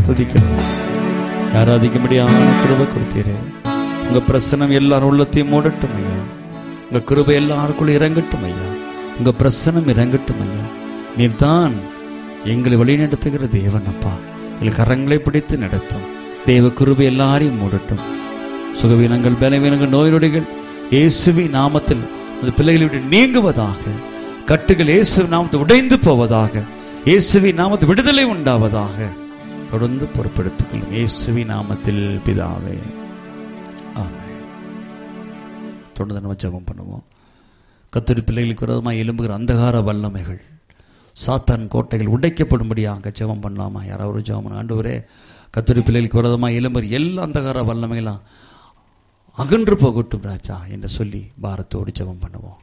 துதிக்கிறோம் ஆராதிக்கும்படியான கிருபை கொடுத்தீரே உங்க பிரசனம் எல்லாரும் உள்ளத்தையும் மூடட்டும் ஐயா உங்க கிருபை எல்லாருக்குள்ள இறங்கட்டும் ஐயா உங்க பிரசனம் இறங்கட்டும் ஐயா நீர்தான் எங்களை வழிநடத்துகிற தேவன் அப்பா எங்கள் கரங்களை பிடித்து நடத்தும் தேவ கிருபை எல்லாரையும் மூடட்டும் சுகவீனங்கள் பலவீனங்கள் நோய் நொடிகள் இயேசுவி நாமத்தில் அந்த பிள்ளைகளை விட்டு நீங்குவதாக கட்டுகள் இயேசு நாமத்தை உடைந்து போவதாக இயேசுவி நாமத்தில் விடுதலை உண்டாவதாக தொடர்ந்து பொறுப்பெடுத்துக் கொள்ளும் இயேசுவி நாமத்தில் பிதாவே ஆமென் தொடர்ந்து நம்ம ஜெபம் பண்ணுவோம் கத்தரி பிள்ளைகளுக்கு விரோதமாக எலும்புகிற அந்தகார வல்லமைகள் சாத்தான் கோட்டைகள் உடைக்கப்படும்படியாக ஜெபம் பண்ணலாமா யாராவது ஜெபம் பண்ண ஆண்டவரே கத்தரி பிள்ளைகளுக்கு விரோதமாக எலும்புகிற எல்லா அந்தகார வல்லமைகளாம் அகன்று போகட்டும் ராஜா என்று சொல்லி பாரத்தோடு ஜெபம் பண்ணுவோம்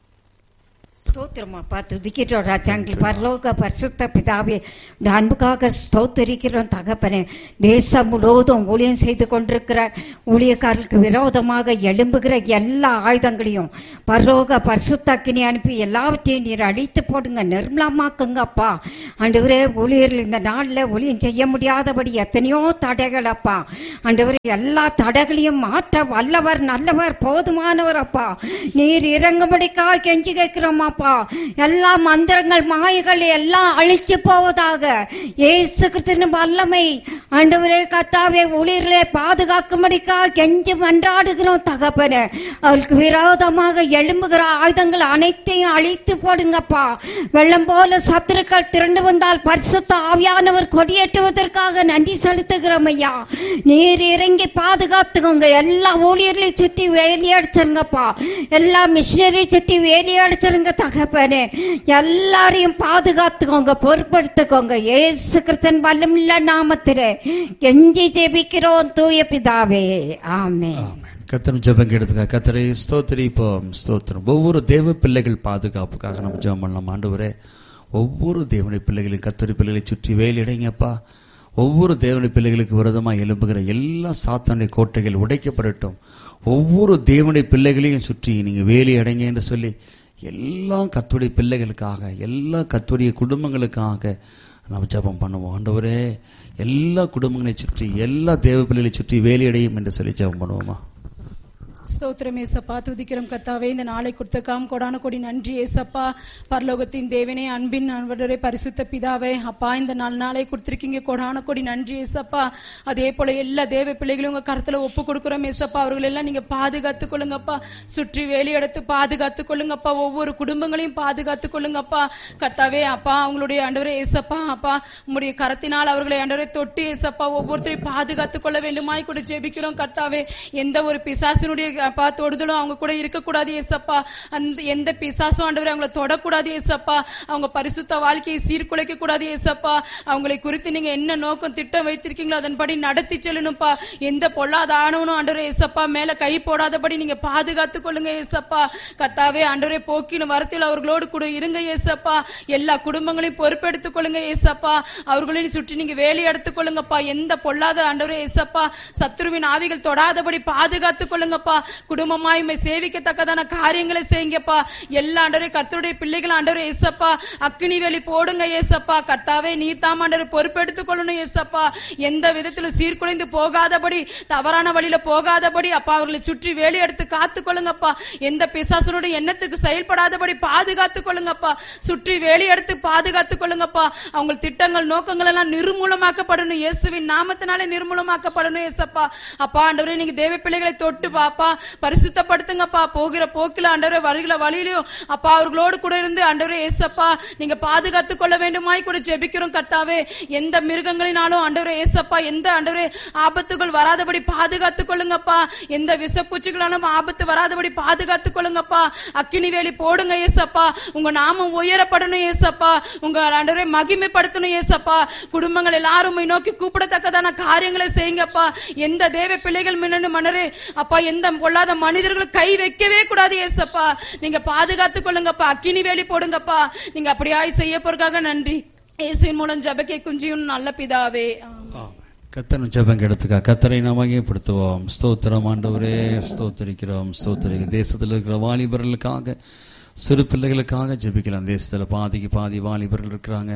ஸ்தோத்திரமாப்பா துதிக்கிறோம் ராஜா எங்கள் பரலோக பரிசுத்த பிதாவே இந்த அன்புக்காக ஸ்தோத்தரிக்கிறோம் தகப்பனே தேசம் முழுவதும் ஊழியம் செய்து கொண்டிருக்கிற ஊழியக்காரர்களுக்கு விரோதமாக எழும்புகிற எல்லா ஆயுதங்களையும் பரலோக பரிசுத்த அக்கினி அனுப்பி எல்லாவற்றையும் நீர் அழித்து போடுங்க நிர்மலமாக்குங்கப்பா ஆண்டவரே ஊழியர்கள் இந்த நாளில் ஊழியம் செய்ய முடியாதபடி எத்தனையோ தடைகள் அப்பா ஆண்டவரே எல்லா தடைகளையும் மாற்ற வல்லவர் நல்லவர் போதுமானவர் அப்பா நீர் இறங்கும்படிக்கா கெஞ்சி கேட்கிறோமாப்பா எல்லா மந்திரங்கள் மாயைகள் எல்லாம் அழிச்சு போவதாக ஏசு கிறிஸ்துவின் வல்லமை ஆண்டவரே கத்தாவே ஊழியர்களே பாதுகாக்கும்படிக்கா கெஞ்சி மன்றாடுகிறோம் தகப்பனே அவளுக்கு விரோதமாக எழும்புகிற ஆயுதங்கள் அனைத்தையும் அழித்து போடுங்கப்பா வெள்ளம் போல சத்துருக்கள் திரண்டு வந்தால் பரிசுத்த ஆவியானவர் கொடியேற்றுவதற்காக நன்றி செலுத்துகிறோம் ஐயா நீர் இறங்கி பாதுகாத்துக்கோங்க எல்லா ஊழியர்களையும் சுற்றி வேலி அடிச்சிருங்கப்பா எல்லா மிஷினரி சுற்றி வேலி அடிச்சிருங்க தகப்பனே எல்லாரையும் பாதுகாத்துக்கோங்க பொறுப்படுத்திக்கோங்க ஏசு கிறிஸ்தன் வல்லமுள்ள நாமத்திலே கெஞ்சி ஜெபிக்கிறோம் தூய பிதாவே ஆமே கத்தனம் ஜெபம் கேட்டதுக்காக கத்தரை ஸ்தோத்திரிப்போம் ஸ்தோத்திரம் ஒவ்வொரு தேவ பிள்ளைகள் பாதுகாப்புக்காக நம்ம ஜெபம் பண்ணலாம் ஆண்டவரே ஒவ்வொரு தேவனுடைய பிள்ளைகளையும் கத்தரி பிள்ளைகளை சுற்றி வேலிடைங்கப்பா ஒவ்வொரு தேவனுடைய பிள்ளைகளுக்கு விரோதமாக எழும்புகிற எல்லா சாத்தானுடைய கோட்டைகள் உடைக்கப்படட்டும் ஒவ்வொரு தேவனுடைய பிள்ளைகளையும் சுற்றி நீங்க வேலி அடைங்க என்று சொல்லி எல்லா கத்துடைய பிள்ளைகளுக்காக எல்லா கத்துடைய குடும்பங்களுக்காக நம்ம ஜெபம் பண்ணுவோம் ஆண்டவரே எல்லா குடும்பங்களையும் சுற்றி எல்லா தேவ பிள்ளைகளை சுற்றி வேலி அடையும் என்று சொல்லி ஜெபம் பண்ணுவோமா ஸ்தோத்திரம் ஏசப்பா துதிக்கிறோம் கர்த்தாவே இந்த நாளை கொடுத்தக்காம் கொடான கொடி நன்றி ஏசப்பா பரலோகத்தின் தேவனே அன்பின் அன்பரே பரிசுத்த பிதாவே அப்பா இந்த நாலு நாளை கொடுத்திருக்கீங்க கொடான கொடி நன்றி ஏசப்பா அதே போல எல்லா தேவ பிள்ளைகளும் உங்க கருத்துல ஒப்பு கொடுக்கிறோம் ஏசப்பா அவர்கள் எல்லாம் நீங்க பாதுகாத்துக் கொள்ளுங்கப்பா சுற்றி வேலி எடுத்து பாதுகாத்துக் கொள்ளுங்கப்பா ஒவ்வொரு குடும்பங்களையும் பாதுகாத்துக் கொள்ளுங்கப்பா கர்த்தாவே அப்பா அவங்களுடைய ஆண்டவரே ஏசப்பா அப்பா உங்களுடைய கரத்தினால் அவர்களை ஆண்டவரை தொட்டு ஏசப்பா ஒவ்வொருத்தரையும் பாதுகாத்துக் கொள்ள வேண்டுமாய் கூட ஜெபிக்கிறோம் கர்த்தாவே எந்த ஒரு பிசாசினுடைய அப்பா தொடுதலும் அவங்க கூட இருக்கக்கூடாது ஏசப்பா அந்த எந்த பிசாசும் ஆண்டவரே அவங்கள தொடக்கூடாது ஏசப்பா அவங்க பரிசுத்த வாழ்க்கையை சீர்குலைக்க கூடாது ஏசப்பா அவங்களை குறித்து நீங்க என்ன நோக்கம் திட்டம் வைத்திருக்கீங்களோ அதன்படி நடத்தி செல்லணும்ப்பா எந்த பொல்லாத ஆணவனும் ஆண்டவரே ஏசப்பா மேல கை போடாதபடி நீங்க பாதுகாத்துக் கொள்ளுங்க ஏசப்பா கர்த்தாவே ஆண்டவரே போக்கின வரத்தில் அவர்களோடு கூட இருங்க ஏசப்பா எல்லா குடும்பங்களையும் பொறுப்பெடுத்துக் கொள்ளுங்க ஏசப்பா அவர்களையும் சுற்றி நீங்க வேலை எடுத்துக் கொள்ளுங்கப்பா எந்த பொல்லாத ஆண்டவரே ஏசப்பா சத்துருவின் ஆவிகள் தொடாதபடி பாதுகாத்துக் கொள்ளுங்கப்பா குடும்பமாய் உம்மை சேவிக்கத்தக்கதான காரியங்களை செய்யுங்கப்பா எல்லா ஆண்டவரே கர்த்தருடைய பிள்ளைகள் ஆண்டவரே ஏசப்பா அக்கினி வேலி போடுங்க ஏசப்பா கர்த்தாவே நீர் தாம் ஆண்டவரை பொறுப்பெடுத்துக் கொள்ளணும் ஏசப்பா எந்த விதத்துல சீர்குலைந்து போகாதபடி தவறான வழியில போகாதபடி அப்பா அவர்களை சுற்றி வேலி எடுத்து காத்துக் கொள்ளுங்கப்பா எந்த பிசாசனுடைய எண்ணத்துக்கு செயல்படாதபடி பாதுகாத்துக் கொள்ளுங்கப்பா சுற்றி வேலி எடுத்து பாதுகாத்துக் கொள்ளுங்கப்பா அவங்க திட்டங்கள் நோக்கங்கள் எல்லாம் நிர்மூலமாக்கப்படணும் இயேசுவின் நாமத்தினாலே நிர்மூலமாக்கப்படணும் ஏசப்பா அப்பா ஆண்டவரே நீங்க தேவ பிள்ளைகளை தொட்டு பாப்பா பரிசுத்தப்படுத்துங்கப்பா போகிற போக்கில ஆண்டவரே வருகிற வழியிலையும் அப்பா அவர்களோடு கூட இருந்து ஆண்டவரே ஏசப்பா நீங்க பாதுகாத்துக் கொள்ள வேண்டுமாய் கூட ஜெபிக்கிறோம் கர்த்தாவே எந்த மிருகங்களினாலும் ஆண்டவரே ஏசப்பா எந்த ஆண்டவரே ஆபத்துகள் வராதபடி பாதுகாத்துக் கொள்ளுங்கப்பா எந்த விஷப்பூச்சிகளாலும் ஆபத்து வராதபடி பாதுகாத்துக் கொள்ளுங்கப்பா அக்கினி வேலி போடுங்க ஏசப்பா உங்க நாமம் உயரப்படணும் ஏசப்பா உங்க ஆண்டவரே மகிமைப்படுத்தணும் ஏசப்பா குடும்பங்கள் எல்லாரும் உம்மை நோக்கி கூப்பிடத்தக்கதான காரியங்களை செய்யுங்கப்பா எந்த தேவ பிள்ளைகள் மின்னணு மன்னரே அப்பா எந்த பொல்லாத மனிதர்களும் கை வைக்கவே கூடாது ஏசப்பா நீங்க பாதுகாத்துக் கொள்ளுங்கப்பா அக்கினி வேலி போடுங்கப்பா நீங்க அப்படியாய் செய்ய போறதுக்காக நன்றி இயேசுவின் மூலம் ஜெபக்கை குஞ்சியும் நல்ல பிதாவே ஆமென். கத்தனும் ஜெபம் கெடுத்துக்கா கத்தரை நாம் மகிமைப்படுத்துவோம் ஸ்தோத்திரம் ஆண்டவரே ஸ்தோத்தரிக்கிறோம் ஸ்தோத்தரிக்க தேசத்தில் இருக்கிற வாலிபர்களுக்காக சிறு பிள்ளைகளுக்காக ஜெபிக்கலாம் தேசத்தில் பாதிக்கு பாதி வாலிபர்கள் இருக்கிறாங்க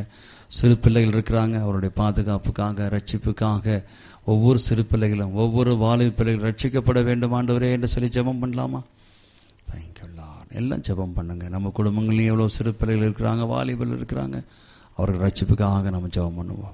சிறு பிள்ளைகள் இருக்கிறாங்க அவருடைய பாதுகாப்புக்காக ரட்சிப்புக்காக ஒவ்வொரு சிறு பிள்ளைகளும் ஒவ்வொரு வாலிப பிள்ளைகளும் ரட்சிக்கப்பட வேண்டும் ஆண்டவரே என்று சொல்லி ஜெபம் பண்ணலாமா தேங்க்யூ லார்ட் எல்லாம் ஜெபம் பண்ணுங்க நம்ம குடும்பங்களையும் எவ்வளோ சிறு பிள்ளைகள் இருக்கிறாங்க வாலிபர்கள் இருக்கிறாங்க அவர்கள் ரட்சிப்புக்காக நம்ம ஜெபம் பண்ணுவோம்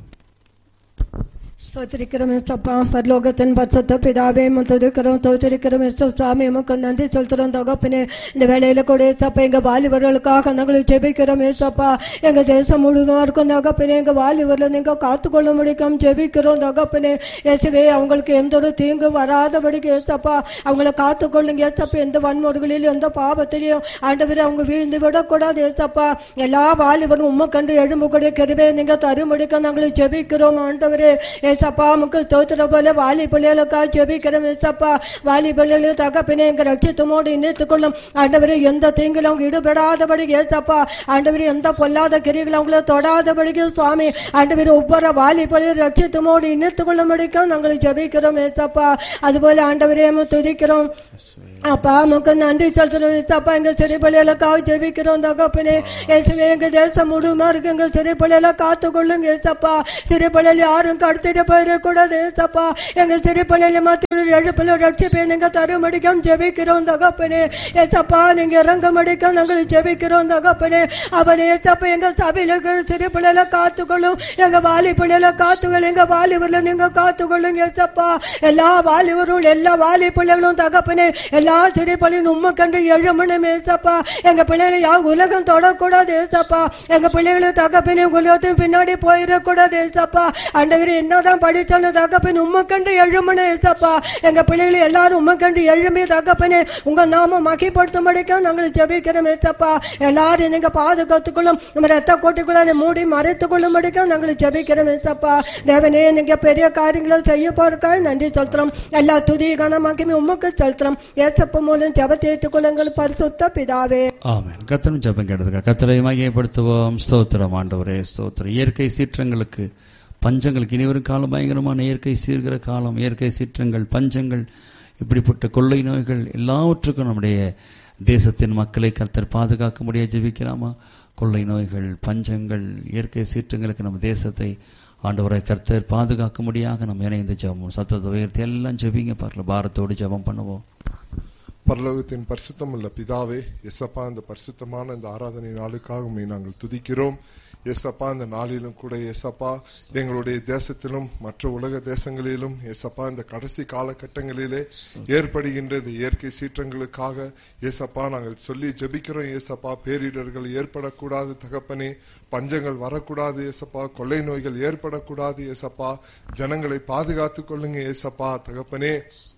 ஸ்தோத்திரிக்கிறோம் ஏசப்பா பரலோகத்தின் பரிசுத்த பிதாவே முத்துதிக்கிறோம் தோத்திரிக்கிறோம் ஏசோ சாமி உமக்கு நன்றி சொல்கிறோம் தகப்பனே இந்த வேலையில கூட ஏசப்பா எங்க வாலிபர்களுக்காக நாங்கள் ஜெபிக்கிறோம் ஏசப்பா எங்க தேசம் முழுதும் இருக்கும் தகப்பனே எங்க வாலிபர்ல நீங்க காத்துக்கொள்ள முடிக்கும் ஜெபிக்கிறோம் தகப்பனே இயேசுவே அவங்களுக்கு எந்த ஒரு தீங்கு வராதபடிக்கு ஏசப்பா அவங்கள காத்துக்கொள்ளுங்க ஏசப்பா எந்த வன்முறைகளிலும் எந்த பாவத்திலையும் ஆண்டவரே அவங்க வீழ்ந்து விடக்கூடாது ஏசப்பா எல்லா வாலிபரும் உம்மை கண்டு எழும்பக்கூடிய கருவே நீங்க தரும்படிக்க நாங்கள் ஜெபிக்கிறோம் ஆண்டவரே ஏசப்பா உமக்கு ஸ்தோத்திர போல வாலி பிள்ளைகளுக்காக ஜெபிக்கிறோம் ஏசப்பா வாலி பிள்ளைகளுக்கு தகப்பினே எங்க ரட்சித்தமோடு இணைத்துக்கொள்ளும் ஆண்டவரே எந்த தீங்கிலும் அவங்க ஈடுபடாதபடி ஏசப்பா ஆண்டவரே எந்த பொல்லாத கிரிகளும் அவங்கள தொடாதபடிக்கு சுவாமி ஆண்டவரே ஒவ்வொரு வாலி பிள்ளையை ரட்சித்தமோடு இணைத்துக்கொள்ள முடிக்கும் நாங்கள் ஜெபிக்கிறோம் ஏசப்பா அதுபோல ஆண்டவரே உம்மை துதிக்கிறோம் அப்பா உமக்கு நன்றி சொல்றோம் ஏசப்பா எங்க சிறு பிள்ளைகளுக்காக ஜெபிக்கிறோம் தகப்பனே இயேசுவே எங்க தேசம் முழுமா இருக்கு எங்க சிறு பிள்ளைகளை காத்துக்கொள்ளுங்க ஏசப்பா சிறு பிள்ளைகள் யாரும் கடத்திட்டு போயிடக்கூடாது ஏசப்பா எங்க சிறு பிள்ளைகளை மத்தியில் எழுப்பில் ரட்சிப்பை நீங்க தருமடிக்கும் ஜெபிக்கிறோம் தகப்பனே ஏசப்பா நீங்க இறங்க மடிக்கும் நாங்கள் ஜெபிக்கிறோம் தகப்பனே அவன் ஏசப்பா எங்க சபையில இருக்கிற சிறு பிள்ளைகளை காத்துக்கொள்ளும் எங்க வாலி பிள்ளைகளை காத்துக்கொள்ளும் எங்க வாலிபர்ல நீங்க காத்துக்கொள்ளுங்க ஏசப்பா எல்லா வாலிபரும் எல்லா வாலி பிள்ளைகளும் தகப்பனே எல்லா சிறு பிள்ளையும் உண்மை கண்டு எழுமணும் ஏசப்பா எங்க பிள்ளைகளை யா உலகம் தொடக்கூடாது ஏசப்பா எங்க பிள்ளைகளும் தகப்பனே உலகத்தையும் பின்னாடி போயிடக்கூடாது ஏசப்பா ஆண்டவரே என்னதான் படிச்சாலும் தகப்பன் உண்மை கண்டு எழுமணும் ஏசப்பா எங்க பிள்ளைகளை எல்லாரும் உண்மை கண்டு எழும்பி தகப்பனே உங்க நாம மகிப்படுத்தும்படிக்கும் நாங்கள் ஜெபிக்கிறோம் ஏசப்பா எல்லாரும் நீங்க பாதுகாத்துக்கொள்ளும் நம்ம ரத்த கோட்டைக்குள்ள மூடி மறைத்துக் கொள்ளும்படிக்கும் நாங்கள் ஜெபிக்கிறோம் ஏசப்பா தேவனே நீங்க பெரிய காரியங்களை செய்ய போறக்காக நன்றி செலுத்துறோம் எல்லா துதி கனமாக்கி உமக்கு செலுத்துறோம் ஏசப்ப மூலம் ஜெபத்தை ஏற்றுக்கொள்ளுங்கள் பரிசுத்த பிதாவே ஆமென் கத்தரும் ஜெபம் கேட்டதுக்கா கத்தரை மையப்படுத்துவோம் ஸ்தோத்திரம் ஆண்டவரே ஸ்தோத்திரம் இயற்கை சீற்றங்களுக்கு பஞ்சங்களுக்கு இனி வரும் காலம் பயங்கரமான இயற்கை சீர்கிற காலம் இயற்கை சீற்றங்கள் பஞ்சங்கள் இப்படிப்பட்ட கொள்ளை நோய்கள் எல்லாவற்றுக்கும் நம்முடைய தேசத்தின் மக்களை கர்த்தர் பாதுகாக்க முடியாது ஜெபிக்கலாமா கொள்ளை நோய்கள் பஞ்சங்கள் இயற்கை சீற்றங்களுக்கு நம்ம தேசத்தை ஆண்டவரை கர்த்தர் பாதுகாக்க முடியாக நம்ம இணைந்து ஜெபம் சத்தத்தை உயர்த்தி எல்லாம் ஜெபிங்க பார்க்கல பாரத்தோடு ஜெபம் பண்ணுவோம் பரலோகத்தின் பரிசுத்தம் உள்ள பிதாவே எஸ்அப்பா இந்த பரிசுத்தமான இந்த ஆராதனை நாளுக்காக உம்மை நாங்கள் துதிக்கிறோம் எஸ்அப்பா இந்த நாளிலும் கூட எஸ்அப்பா எங்களுடைய தேசத்திலும் மற்ற உலக தேசங்களிலும் எஸ்அப்பா இந்த கடைசி காலகட்டங்களிலே ஏற்படுகின்ற இந்த இயற்கை சீற்றங்களுக்காக ஏசப்பா நாங்கள் சொல்லி ஜெபிக்கிறோம் ஏசப்பா பேரிடர்கள் ஏற்படக்கூடாது தகப்பனே பஞ்சங்கள் வரக்கூடாது ஏசப்பா கொள்ளை நோய்கள் ஏற்படக்கூடாது ஏசப்பா ஜனங்களை பாதுகாத்துக் கொள்ளுங்க ஏசப்பா தகப்பனே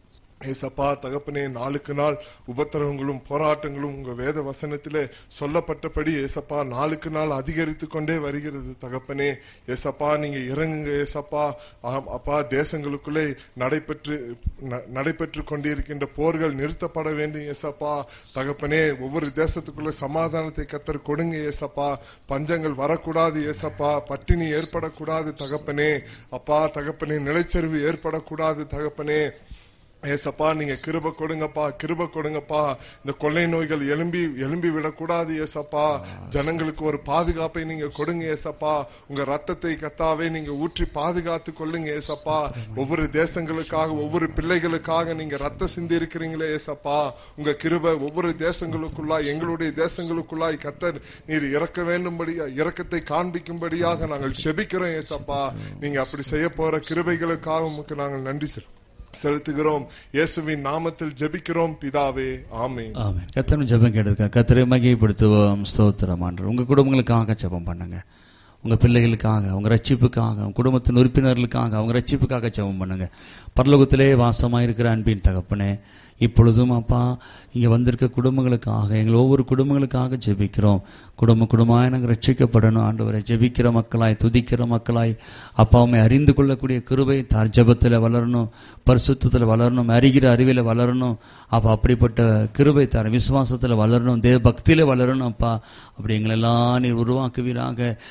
ஏசப்பா தகப்பனே நாளுக்கு நாள் உபத்திரவங்களும் போராட்டங்களும் உங்க வேத வசனத்திலே சொல்லப்பட்டபடி ஏசப்பா நாளுக்கு நாள் அதிகரித்து கொண்டே வருகிறது தகப்பனே ஏசப்பா நீங்க இறங்குங்க ஏசப்பா ஆம், அப்பா தேசங்களுக்குள்ளே நடைபெற்று ந- நடைபெற்று கொண்டிருக்கின்ற போர்கள் நிறுத்தப்பட வேண்டும் ஏசப்பா தகப்பனே ஒவ்வொரு தேசத்துக்குள்ள சமாதானத்தை கத்தர் கொடுங்க ஏசப்பா பஞ்சங்கள் வரக்கூடாது ஏசப்பா பட்டினி ஏற்படக்கூடாது தகப்பனே அப்பா தகப்பனே நிலைச்சரிவு ஏற்படக்கூடாது தகப்பனே ஏசப்பா நீங்க கிருப கொடுங்கப்பா கிருப கொடுங்கப்பா இந்த கொள்ளை நோய்கள் எலும்பி எலும்பி விடக்கூடாது ஏசப்பா ஜனங்களுக்கு ஒரு பாதுகாப்பை நீங்க கொடுங்க ஏசப்பா உங்க ரத்தத்தை கத்தாவே நீங்க ஊற்றி பாதுகாத்து கொள்ளுங்க ஏசப்பா ஒவ்வொரு தேசங்களுக்காக ஒவ்வொரு பிள்ளைகளுக்காக நீங்க ரத்த சிந்தி இருக்கிறீங்களே ஏசப்பா உங்க கிருப ஒவ்வொரு தேசங்களுக்குள்ளாய் எங்களுடைய தேசங்களுக்குள்ளாய் கத்தர் நீர் இறக்க வேண்டும்படியா இரக்கத்தை காண்பிக்கும்படியாக நாங்கள் செபிக்கிறோம் ஏசப்பா நீங்க அப்படி செய்ய போற கிருபைகளுக்காக உமக்கு நாங்கள் நன்றி செலுத்துகிறோம். செலுத்துகிறோம் இயேசுவின் நாமத்தில் ஜெபிக்கிறோம் பிதாவே ஆமென் ஆமென் கத்தரும் ஜெபம் கேட்டிருக்க கத்தரை மகிமைப்படுத்துவோம் ஸ்தோத்திரம் ஆண்டு உங்க குடும்பங்களுக்காக ஜெபம் பண்ணுங்க உங்க பிள்ளைகளுக்காக உங்க ரட்சிப்புக்காக உங்க குடும்பத்தின் உறுப்பினர்களுக்காக அவங்க ரட்சிப்புக்காக ஜெபம் பண்ணுங்க பரலோகத்திலே வாசமாயிருக்கிற அன்பின் தகப்பனே இப்பொழுதும் அப்பா இங்க வந்திருக்க குடும்பங்களுக்காக எங்கள் ஒவ்வொரு குடும்பங்களுக்காக ஜெபிக்கிறோம் குடும்ப குடும்பமாய் நாங்கள் ரட்சிக்கப்படணும் ஆண்டவரை ஜெபிக்கிற மக்களாய் துதிக்கிற மக்களாய் அப்பாவுமே அறிந்து கொள்ளக்கூடிய கிருபை தார் ஜெபத்தில் வளரணும் பரிசுத்தத்தில் வளரணும் அறிகிற அறிவில வளரணும் அப்பா அப்படிப்பட்ட கிருபை தார விசுவாசத்தில் வளரணும் தேவ பக்தியில வளரணும் அப்பா அப்படி எங்களெல்லாம் நீர் உருவாக்குவீராக அப்பா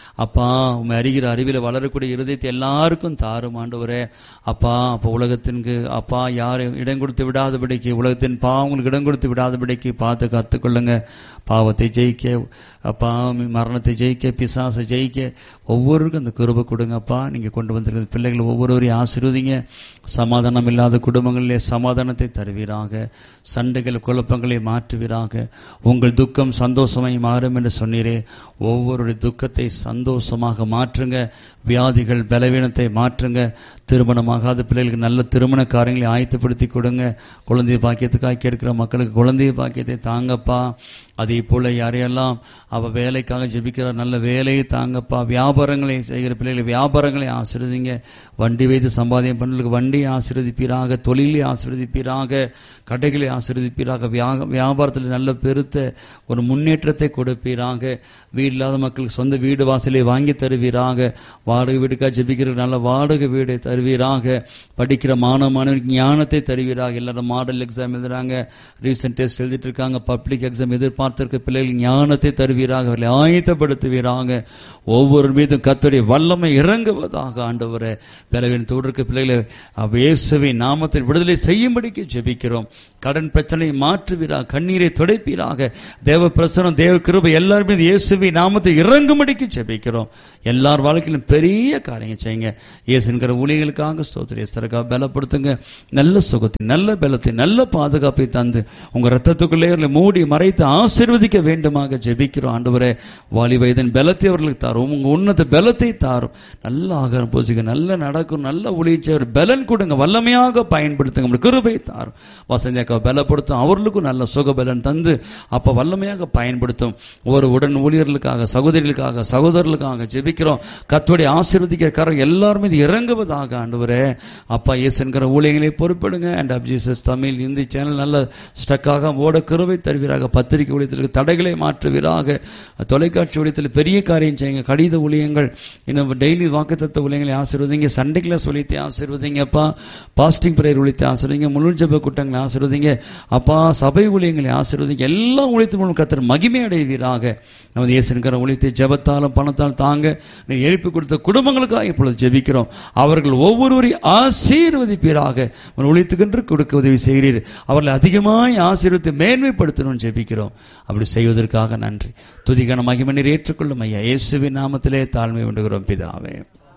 அப்பா உண்மை அறிகிற அறிவில வளரக்கூடிய இருதயத்தை எல்லாருக்கும் தாரும் ஆண்டவரே அப்பா அப்ப உலகத்திற்கு அப்பா யாரும் இடம் கொடுத்து விடாதபடிக்கு உலகத்தின் பாவங்களுக்கு இடம் கொடுத்து விடாதபடிக்கு பார்த்து கத்துக்கொள்ளுங்க பாவத்தை ஜெயிக்க அப்பா மரணத்தை ஜெயிக்க பிசாசை ஜெயிக்க ஒவ்வொருவருக்கும் அந்த கிருபை கொடுங்க அப்பா நீங்க கொண்டு வந்திருக்கிற பிள்ளைகள் ஒவ்வொருவரையும் ஆசீர்வதிங்க சமாதானம் இல்லாத குடும்பங்களிலே சமாதானத்தை தருவீராக சண்டைகள் குழப்பங்களை மாற்றுவீராக உங்கள் துக்கம் சந்தோஷமாய் மாறும் என்று சொன்னீரே ஒவ்வொருடைய துக்கத்தை சந்தோஷமாக மாற்றுங்க வியாதிகள் பலவீனத்தை மாற்றுங்க திருமணமாகாத பிள்ளைகளுக்கு நல்ல திருமண காரியங்களை ஆயத்தப்படுத்தி கொடுங்க குழந்தை பாக்கியத்துக்காக கேட்கிற மக்களுக்கு குழந்தை பாக்கியத்தை தாங்கப்பா அதே போல யாரையெல்லாம் அவ வேலைக்காக ஜெபிக்கிற நல்ல வேலையை தாங்கப்பா வியாபாரங்களை செய்கிற பிள்ளைகளை வியாபாரங்களை ஆசீர்வதிங்க வண்டி வைத்து சம்பாதியம் பண்ணுறதுக்கு வண்டியை ஆசீர்வதிப்பீராக தொழிலை ஆசீர்வதிப்பீராக கடைகளை ஆசீர்வதிப்பீராக வியா- வியாபாரத்தில் நல்ல பெருத்த ஒரு முன்னேற்றத்தை கொடுப்பீராக வீடு இல்லாத மக்களுக்கு சொந்த வீடு வாசலை வாங்கி தருவீராக வாடகை வீடுக்காக ஜெபிக்கிற நல்ல வாடகை வீடை தருவீராக படிக்கிற மாணவ மாணவருக்கு ஞானத்தை தருவீராக எல்லாரும் மாடல் எக்ஸாம் எழுதுறாங்க ரீசன்ட் டெஸ்ட் எழுதிட்டு இருக்காங்க பப்ளிக் எக்ஸாம் எதிர்பார்த்திருக்க பிள்ளைகள் ஞானத்தை தருவீராக அவர்களை ஆயத்தப்படுத்துவீராக ஒவ்வொரு மீதும் கத்துடைய வல்லமை இறங்குவதாக ஆண்டவரே பலவீனத்தோடு இருக்க பிள்ளைகளை அவ் இயேசுவின் நாமத்தில் விடுதலை செய்யும்படிக்கு ஜெபிக்கிறோம் கடன் பிரச்சனை மாற்றுவீராக கண்ணீரை துடைப்பீராக தேவ பிரசனம் தேவ கிருபை எல்லாரும் மீது இயேசுவின் நாமத்தை இறங்கும்படிக்கு ஜெபிக்கிறோம் எல்லார் வாழ்க்கையிலும் பெரிய காரியங்கள் செய்யுங்க இயேசுங்கிற ஊழியர்களுக்காக ஸ்தோத்திர இயேசுக்காக பலப்படுத்துங்க நல்ல சுகத்தை நல்ல பலத்தை நல்ல பாதுகாப்பை தந்து உங்க ரத்தத்துக்குள்ளே அவர்களை மூடி மறைத்து ஆசீர்வதிக்க வேண்டுமாக ஜெபிக்கிறோம் ஆண்டவரே வாலி வயதின் பலத்தை அவர்களுக்கு தாரும் உங்க உன்னத பலத்தை தாரும் நல்ல ஆகாரம் பூசிக்க நல்ல நடக்கும் நல்ல ஒளிச்சவர் பலன் கொடுங்க வல்லமையாக பயன்படுத்துங்க உங்களுடைய கிருபை தாரும் வசந்தியாக்க பலப்படுத்தும் அவர்களுக்கும் நல்ல சுக பலன் தந்து அப்ப வல்லமையாக பயன்படுத்தும் ஒரு உடன் ஊழியர்களுக்காக சகோதரிகளுக்காக சகோதரர்களுக்காக ஜெபிக்கிறோம் கத்தோடைய ஆசீர்வதிக்கிற காரம் எல்லாருமே இது இறங்குவதாக ஆண்டவரே அப்பா இயேசுங்கிற ஊழியர்களை பொறுப்படுங்க and up Jesus Tamil Hindi channel நல்ல ஸ்டக்காக ஓட கிருபை தருவீராக பத்திரிகை ஊழியத்திற்கு தடைகளை மாற்றுவீராக தொலைக்காட்சி ஊழியத்தில் பெரிய காரியம் செய்யுங்க கடித ஊழியங்கள் இன்னும் டெய்லி வாக்குத்தத்த ஊழியங்களை ஆசீர்வதிங்க சண்டே கிளாஸ் ஒழித்து ஆசீர்வதிங்கப்பா பாஸ்டிங் பிரேயர் ஒழித்து ஆசீர்வதிங்க முழு ஜெப கூட்டங்களை ஆசீர்வதிங்க அப்பா சபை ஊழியங்களை ஆசீர்வதிங்க எல்லா ஊழியத்தின் மூலம் கத்தர் மகிமை அடைவீராக நமது இயேசுங்கிற ஒழித்து ஜெபத்தாலும் பணத்தாலும் தாங்க நீ எழுப்பி கொடுத்த குடும்பங்களுக்காக இப்பொழுது ஜெபிக்கிறோம் அவர்கள் ஒவ்வொருவரையும் ஆசீர்வதிப்பீராக உன் ஒழித்துக்கென்று கொடுக்க உதவி செய்கிறீர் அவர்களை அதிகமாய் ஆசீர்வதித்து மேன்மைப்படுத்தணும்னு ஜெபிக்கிறோம் அப்படி செய்வதற்காக நன்றி துதிகன மகிமை நீர் ஏற்றுக்கொள்ளும் ஐயா இயேசுவின் நாமத்திலே தாழ்மை உண்டுகிறோம் பிதாவே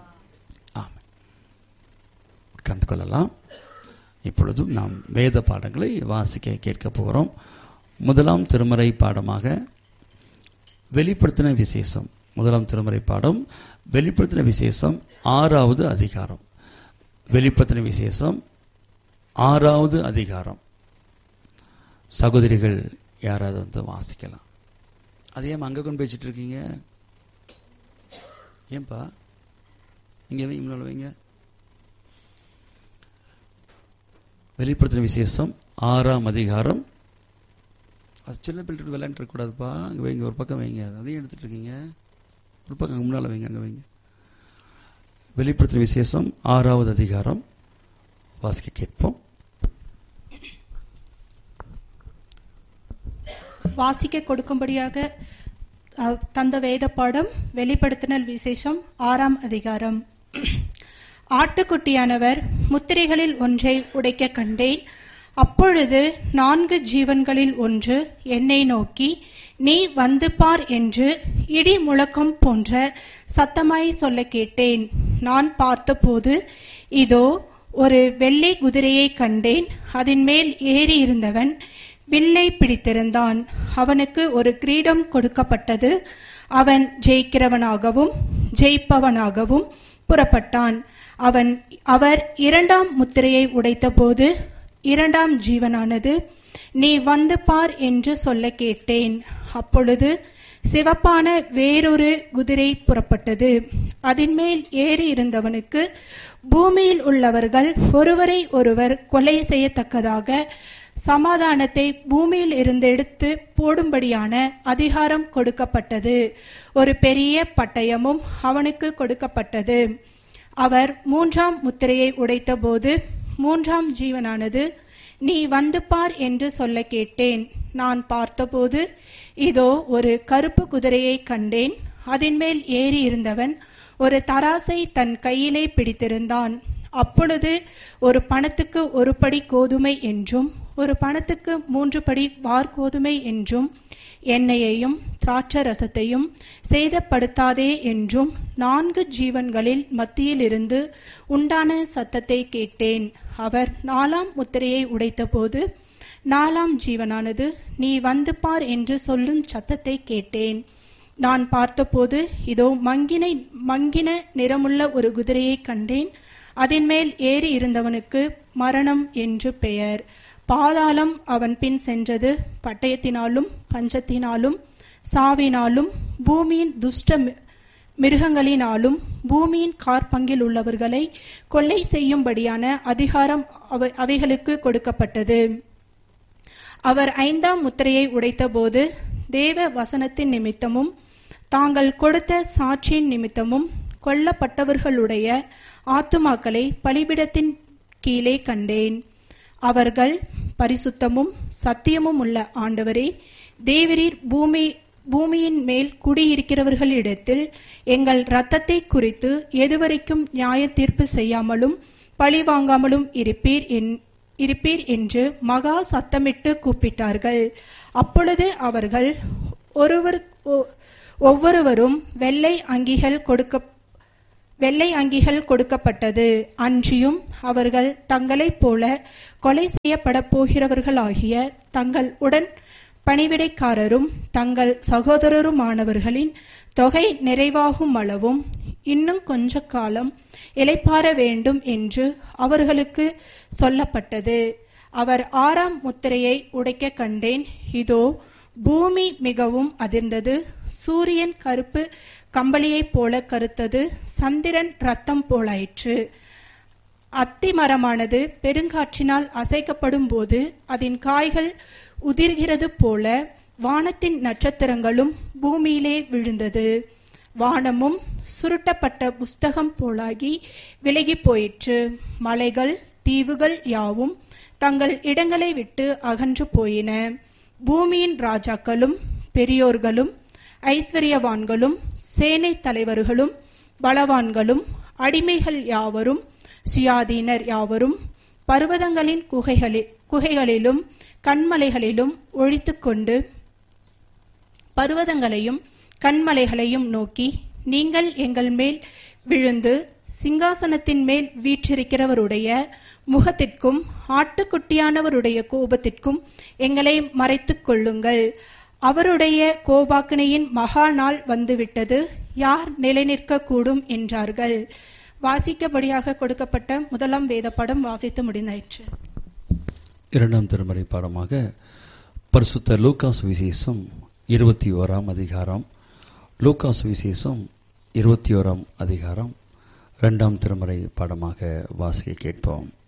ஆமென் உட்கார்ந்து கொள்ளலாம் இப்பொழுதும் நாம் வேத பாடங்களை வாசிக்க கேட்க போகிறோம் முதலாம் திருமறை பாடமாக வெளிப்படுத்தின விசேஷம் முதலாம் திருமறை பாடம் வெளிப்படுத்தின விசேஷம் ஆறாவது அதிகாரம் வெளிப்படுத்தின விசேஷம் ஆறாவது அதிகாரம் சகோதரிகள் யாராவது வந்து வாசிக்கலாம் அதே அங்கே கொண்டு பேசிட்டு இருக்கீங்க ஏன்பா இங்கே வைங்க முன்னால் வைங்க வெளிப்படுத்தின விசேஷம் ஆறாம் அதிகாரம் அது சின்ன பிள்ளைட்டு விளையாண்டு இருக்கக்கூடாதுப்பா அங்கே வைங்க ஒரு பக்கம் வைங்க அதையும் எடுத்துட்டு இருக்கீங்க ஒரு பக்கம் அங்கே முன்னால் வைங்க அங்கே வைங்க வெளிப்படுத்தின விசேஷம் ஆறாவது அதிகாரம் வாசிக்க கேட்போம் வாசிக்க கொடுக்கும்படியாக அஹ், தந்த வேத பாடம் வெளிப்படுத்தினல் விசேஷம் ஆறாம் அதிகாரம் ஆட்டுக்குட்டியானவர் முத்திரைகளில் ஒன்றை உடைக்க கண்டேன் அப்பொழுது நான்கு ஜீவன்களில் ஒன்று என்னை நோக்கி நீ வந்து பார் என்று இடி முழக்கம் போன்ற சத்தமாய் சொல்ல கேட்டேன் நான் பார்த்தபோது இதோ ஒரு வெள்ளை குதிரையை கண்டேன் அதன் மேல் ஏறி இருந்தவன் வில்லை பிடித்திருந்தான் அவனுக்கு ஒரு கிரீடம் கொடுக்கப்பட்டது அவன் ஜெயிக்கிறவனாகவும் ஜெயிப்பவனாகவும் புறப்பட்டான் அவன் அவர் இரண்டாம் முத்திரையை உடைத்தபோது இரண்டாம் ஜீவனானது நீ வந்து பார் என்று சொல்ல கேட்டேன் அப்பொழுது சிவப்பான வேறொரு குதிரை புறப்பட்டது அதன் மேல் ஏறி இருந்தவனுக்கு பூமியில் உள்ளவர்கள் ஒருவரை ஒருவர் கொலை செய்யத்தக்கதாக சமாதானத்தை பூமியில் இருந்து எடுத்து போடும்படியான அதிகாரம் கொடுக்கப்பட்டது ஒரு பெரிய பட்டயமும் அவனுக்கு கொடுக்கப்பட்டது அவர் மூன்றாம் முத்திரையை உடைத்தபோது மூன்றாம் ஜீவனானது நீ வந்து பார் என்று சொல்ல கேட்டேன் நான் பார்த்தபோது இதோ ஒரு கருப்பு குதிரையை கண்டேன் அதன் மேல் ஏறி இருந்தவன் ஒரு தராசை தன் கையிலே பிடித்திருந்தான் அப்பொழுது ஒரு பணத்துக்கு ஒரு படி கோதுமை என்றும் ஒரு பணத்துக்கு மூன்று படி வார்கோதுமை என்றும் எண்ணெயையும் திராட்சை ரசத்தையும் சேதப்படுத்தாதே என்றும் நான்கு ஜீவன்களில் மத்தியிலிருந்து உண்டான சத்தத்தை கேட்டேன் அவர் நாலாம் முத்திரையை உடைத்தபோது நாலாம் ஜீவனானது நீ வந்து பார் என்று சொல்லும் சத்தத்தை கேட்டேன் நான் பார்த்தபோது இதோ மங்கினை மங்கின நிறமுள்ள ஒரு குதிரையை கண்டேன் அதன் மேல் ஏறி இருந்தவனுக்கு மரணம் என்று பெயர் பாதாளம் அவன் பின் சென்றது பட்டயத்தினாலும் பஞ்சத்தினாலும் சாவினாலும் பூமியின் துஷ்ட மி- மிருகங்களினாலும் பூமியின் கார்பங்கில் உள்ளவர்களை கொள்ளை செய்யும்படியான அதிகாரம் அவை- அவைகளுக்கு கொடுக்கப்பட்டது அவர் ஐந்தாம் முத்திரையை உடைத்தபோது தேவ வசனத்தின் நிமித்தமும் தாங்கள் கொடுத்த சாட்சியின் நிமித்தமும் கொல்லப்பட்டவர்களுடைய ஆத்துமாக்களை பலிபிடத்தின் கீழே கண்டேன் அவர்கள் பரிசுத்தமும் சத்தியமும் உள்ள ஆண்டவரே தேவரீர் பூமி பூமியின் மேல் குடியிருக்கிறவர்களிடத்தில் எங்கள் இரத்தத்தை குறித்து எதுவரைக்கும் நியாய தீர்ப்பு செய்யாமலும் பழி வாங்காமலும் இருப்பீர் என் இருப்பீர் என்று மகா சத்தமிட்டு கூப்பிட்டார்கள் அப்பொழுது அவர்கள் ஒருவர் ஒ- ஒவ்வொருவரும் வெள்ளை அங்கிகள் கொடுக்க வெள்ளை அங்கிகள் கொடுக்கப்பட்டது அன்றியும் அவர்கள் தங்களைப் போல கொலை செய்யப்பட போகிறவர்களாகிய தங்கள் உடன் பணிவிடைக்காரரும் தங்கள் சகோதரருமானவர்களின் தொகை நிறைவாகும் அளவும் இன்னும் கொஞ்ச காலம் இளைப்பாற வேண்டும் என்று அவர்களுக்கு சொல்லப்பட்டது அவர் ஆறாம் முத்திரையை உடைக்க கண்டேன் இதோ பூமி மிகவும் அதிர்ந்தது சூரியன் கருப்பு கம்பளியைப் போல கருத்தது சந்திரன் ரத்தம் போலாயிற்று அத்தி மரமானது பெருங்காற்றினால் அசைக்கப்படும் போது அதன் காய்கள் உதிர்கிறது போல வானத்தின் நட்சத்திரங்களும் பூமியிலே விழுந்தது வானமும் சுருட்டப்பட்ட புஸ்தகம் போலாகி விலகி போயிற்று மலைகள் தீவுகள் யாவும் தங்கள் இடங்களை விட்டு அகன்று போயின பூமியின் ராஜாக்களும் பெரியோர்களும் ஐஸ்வர்யவான்களும் சேனை தலைவர்களும் பலவான்களும் அடிமைகள் யாவரும் சுயாதீனர் யாவரும் பர்வதங்களின் குகைகளி குகைகளிலும் கண்மலைகளிலும் ஒழித்துக்கொண்டு பர்வதங்களையும் கண்மலைகளையும் நோக்கி நீங்கள் எங்கள் மேல் விழுந்து சிங்காசனத்தின் மேல் வீற்றிருக்கிறவருடைய முகத்திற்கும் ஆட்டுக்குட்டியானவருடைய கோபத்திற்கும் எங்களை மறைத்துக் கொள்ளுங்கள் அவருடைய கோபாக்கினையின் மகா நாள் வந்துவிட்டது யார் நிலைநிற்க கூடும் என்றார்கள் வாசிக்கபடியாக கொடுக்கப்பட்ட முதலாம் வேத படம் வாசித்து முடிந்தாயிற்று இரண்டாம் திருமறை பாடமாக பரிசுத்த லூக்காஸ் விசேஷம் இருபத்தி ஓராம் அதிகாரம் லூக்காஸ் விசேஷம் இருபத்தி ஓராம் அதிகாரம் இரண்டாம் திருமறை பாடமாக வாசிக்க கேட்போம்